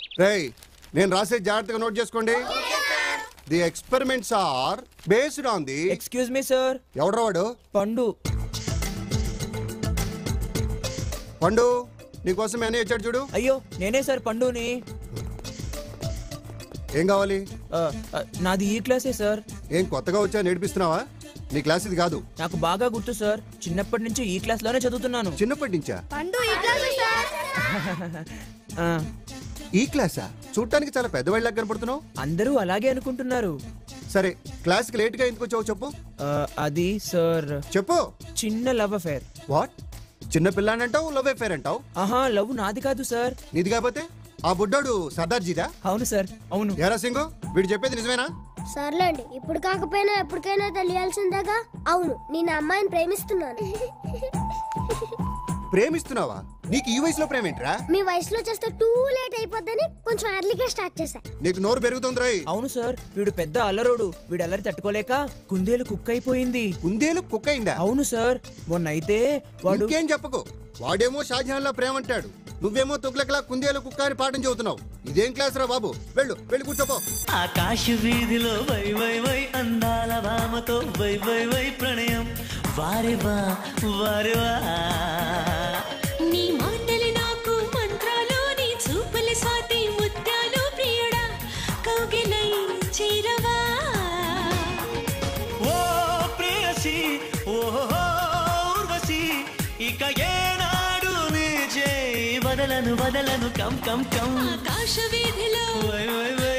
రేయ్ నేను రాసే జాగ్రత్తగా నోట్ చేసుకోండి the experiments are based on the excuse me sir ఎవడ్రా వాడు పండు పండు నీకోసం ఏనే వచ్చాడు చూడు అయ్యో నేనే సార్ పండుని ఏం కావాలి ఆ, ఆ, నాది ఈ క్లాసే సార్ ఏం కొత్తగా వచ్చా నేర్పిస్తున్నావా నీ క్లాస్ ఇది కాదు నాకు బాగా గుర్తు సార్ చిన్నప్పటి నుంచి ఈ క్లాస్ లోనే చదువుతున్నాను చిన్నప్పటి నుంచా పండు ఈ క్లాస్ సార్ ఆ, ఈ క్లాసా చూడటానికి చాలా పెద్దవాళ్ళకి కనపడుతున్నావు అందరూ అలాగే అనుకుంటున్నారు సరే క్లాస్కి లేట్గా ఎందుకు వచ్చావు చెప్పు ఆ, అది సార్ చెప్పు చిన్న లవ్ అఫేర్ వాట్ చిన్న పిల్లాని అంటావు లవ్ అఫేర్ అంటావు ఆహా లవ్ నాది కాదు సార్ నీది కాకపోతే ఆ బుడ్డాడు సర్దార్జీదా అవును సార్ అవును ఎరా సింగు వీడు చెప్పేది నిజమేనా సర్లేండి ఇప్పుడు కాకపోయినా ఎప్పటికైనా తెలియాల్సిందేగా అవును నేను ఆ అమ్మాయిని ప్రేమిస్తున్నాను ప్రేమిస్తున్నావా నీకు ఈ వయసులో ప్రేమేంట్రా మీ వయసులో చేస్తే టూ లేట్ అయిపోద్దని కొంచెం ఎర్లీగా స్టార్ట్ చేశా నీకు నోరు పెరుగుతుంది రాయ్ అవును సార్ వీడు పెద్ద అల్లరోడు వీడు అల్లరి తట్టుకోలేక కుందేలు కుక్ అయిపోయింది కుందేలు కుక్క అయిందా అవును సార్ మొన్న అయితే వాడు ఇంకేం చెప్పకు వాడేమో షాజహాన్ లా ప్రేమ అంటాడు నువ్వేమో తుగ్లకలా కుందేలు కుక్క అని పాఠం చదువుతున్నావు ఇదేం క్లాస్ రా బాబు వెళ్ళు వెళ్ళి కూర్చోపో ఆకాశ వీధిలో వై వై వై అందాల భామతో వై వై వై ప్రణయం వారే వా వారే వా నీ మాటలు నాకు మంత్రాలు నీ చూపుల స్వాతి ముత్యాలు ప్రియుడా కౌగిలై చేరవా ఓ ప్రేయసి ఓ ఊర్వశి ఇక ఏనాడు నీ చేయి వదలను వదలను కం కం కం ఆకాశ వీధిలో వై వై వై